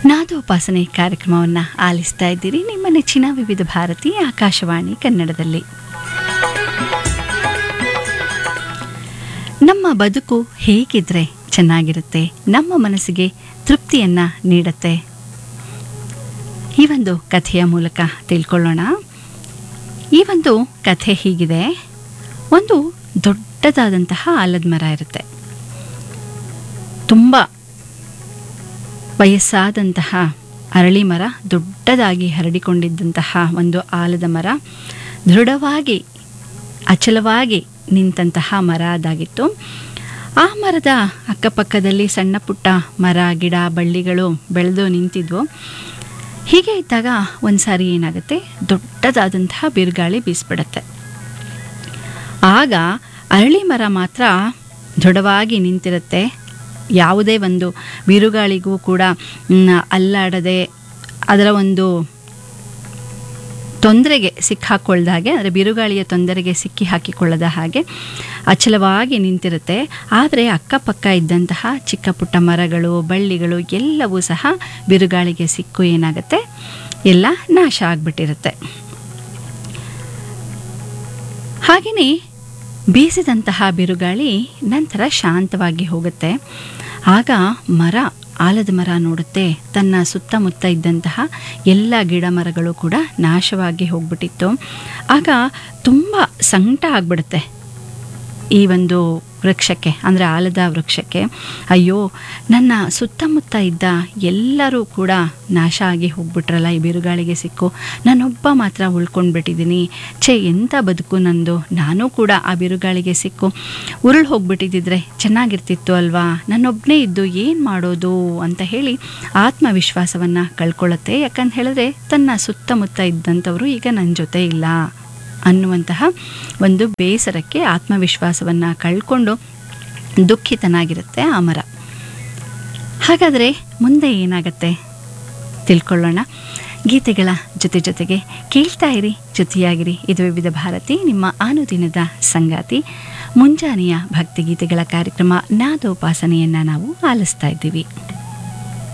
ನಾದೋಪಾಸನೆ ಕಾರ್ಯಕ್ರಮವನ್ನು ಆಲಿಸ್ತಾ ಇದ್ದೀರಿ ನಿಮ್ಮ ನೆಚ್ಚಿನ ವಿವಿಧ ಭಾರತಿ ಆಕಾಶವಾಣಿ ಕನ್ನಡದಲ್ಲಿ ನಮ್ಮ ಬದುಕು ಹೇಗಿದ್ರೆ ಚೆನ್ನಾಗಿರುತ್ತೆ ನಮ್ಮ ಮನಸ್ಸಿಗೆ ತೃಪ್ತಿಯನ್ನ ನೀಡುತ್ತೆ ಈ ಒಂದು ಕಥೆಯ ಮೂಲಕ ತಿಳ್ಕೊಳ್ಳೋಣ ಈ ಒಂದು ಕಥೆ ಹೀಗಿದೆ ಒಂದು ದೊಡ್ಡದಾದಂತಹ ಆಲದ ಮರ ಇರುತ್ತೆ ತುಂಬ ವಯಸ್ಸಾದಂತಹ ಅರಳಿ ಮರ ದೊಡ್ಡದಾಗಿ ಹರಡಿಕೊಂಡಿದ್ದಂತಹ ಒಂದು ಆಲದ ಮರ ದೃಢವಾಗಿ ಅಚಲವಾಗಿ ನಿಂತಹ ಮರ ಅದಾಗಿತ್ತು ಆ ಮರದ ಅಕ್ಕಪಕ್ಕದಲ್ಲಿ ಸಣ್ಣ ಪುಟ್ಟ ಮರ ಗಿಡ ಬಳ್ಳಿಗಳು ಬೆಳೆದು ನಿಂತಿದ್ವು ಹೀಗೆ ಇದ್ದಾಗ ಒಂದು ಸಾರಿ ಏನಾಗುತ್ತೆ ದೊಡ್ಡದಾದಂತಹ ಬಿರುಗಾಳಿ ಬೀಸ್ಬಿಡತ್ತೆ ಆಗ ಅರಳಿ ಮರ ಮಾತ್ರ ದೃಢವಾಗಿ ನಿಂತಿರುತ್ತೆ ಯಾವುದೇ ಒಂದು ಬಿರುಗಾಳಿಗೂ ಕೂಡ ಮ್, ಅಲ್ಲಾಡದೆ ಅದರ ಒಂದು ತೊಂದರೆಗೆ ಸಿಕ್ಕಾಕೊಳ್ಳದ ಹಾಗೆ ಅಂದರೆ ಬಿರುಗಾಳಿಯ ತೊಂದರೆಗೆ ಸಿಕ್ಕಿ ಹಾಕಿಕೊಳ್ಳದ ಹಾಗೆ ಅಚಲವಾಗಿ ನಿಂತಿರುತ್ತೆ ಆದರೆ ಅಕ್ಕಪಕ್ಕ ಇದ್ದಂತಹ ಚಿಕ್ಕ ಪುಟ್ಟ ಮರಗಳು ಬಳ್ಳಿಗಳು ಎಲ್ಲವೂ ಸಹ ಬಿರುಗಾಳಿಗೆ ಸಿಕ್ಕು ಏನಾಗುತ್ತೆ ಎಲ್ಲ ನಾಶ ಆಗಿಬಿಟ್ಟಿರುತ್ತೆ ಹಾಗೆಯೇ ಬೀಸಿದಂತಹ ಬಿರುಗಾಳಿ ನಂತರ ಶಾಂತವಾಗಿ ಹೋಗುತ್ತೆ ಆಗ ಮರ ಆಲದ ಮರ ನೋಡುತ್ತೆ ತನ್ನ ಸುತ್ತಮುತ್ತ ಇದ್ದಂತಹ ಎಲ್ಲ ಗಿಡ ಮರಗಳು ಕೂಡ ನಾಶವಾಗಿ ಹೋಗ್ಬಿಟ್ಟಿತ್ತು ಆಗ ತುಂಬ ಸಂಕಟ ಆಗ್ಬಿಡುತ್ತೆ ಈ ಒಂದು ವೃಕ್ಷಕ್ಕೆ ಅಂದರೆ ಆಲದ ವೃಕ್ಷಕ್ಕೆ ಅಯ್ಯೋ ನನ್ನ ಸುತ್ತಮುತ್ತ ಇದ್ದ ಎಲ್ಲರೂ ಕೂಡ ನಾಶ ಆಗಿ ಹೋಗ್ಬಿಟ್ರಲ್ಲ ಈ ಬಿರುಗಾಳಿಗೆ ಸಿಕ್ಕು ನಾನೊಬ್ಬ ಮಾತ್ರ ಉಳ್ಕೊಂಡ್ಬಿಟ್ಟಿದ್ದೀನಿ ಛೇ ಎಂಥ ಬದುಕು ನಂದು ನಾನು ಕೂಡ ಆ ಬಿರುಗಾಳಿಗೆ ಸಿಕ್ಕು ಉರುಳು ಹೋಗ್ಬಿಟ್ಟಿದ್ದಿದ್ರೆ ಚೆನ್ನಾಗಿರ್ತಿತ್ತು ಅಲ್ವಾ ನನ್ನೊಬ್ಬನೇ ಇದ್ದು ಏನು ಮಾಡೋದು ಅಂತ ಹೇಳಿ ಆತ್ಮವಿಶ್ವಾಸವನ್ನು ಕಳ್ಕೊಳ್ಳುತ್ತೆ ಯಾಕಂತ ಹೇಳಿದ್ರೆ ತನ್ನ ಸುತ್ತಮುತ್ತ ಇದ್ದಂಥವರು ಈಗ ನನ್ನ ಜೊತೆ ಇಲ್ಲ ಅನ್ನುವಂತಹ ಒಂದು ಬೇಸರಕ್ಕೆ ಆತ್ಮವಿಶ್ವಾಸವನ್ನು ಕಳ್ಕೊಂಡು ದುಃಖಿತನಾಗಿರುತ್ತೆ ಆ ಮರ ಹಾಗಾದರೆ ಮುಂದೆ ಏನಾಗತ್ತೆ ತಿಳ್ಕೊಳ್ಳೋಣ ಗೀತೆಗಳ ಜೊತೆ ಜೊತೆಗೆ ಕೇಳ್ತಾ ಇರಿ ಜೊತೆಯಾಗಿರಿ ಇದು ವಿವಿಧ ಭಾರತಿ ನಿಮ್ಮ ಆನುದಿನದ ಸಂಗಾತಿ ಮುಂಜಾನೆಯ ಭಕ್ತಿಗೀತೆಗಳ ಕಾರ್ಯಕ್ರಮ ನಾದೋಪಾಸನೆಯನ್ನು ನಾವು ಆಲಿಸ್ತಾ ಇದ್ದೀವಿ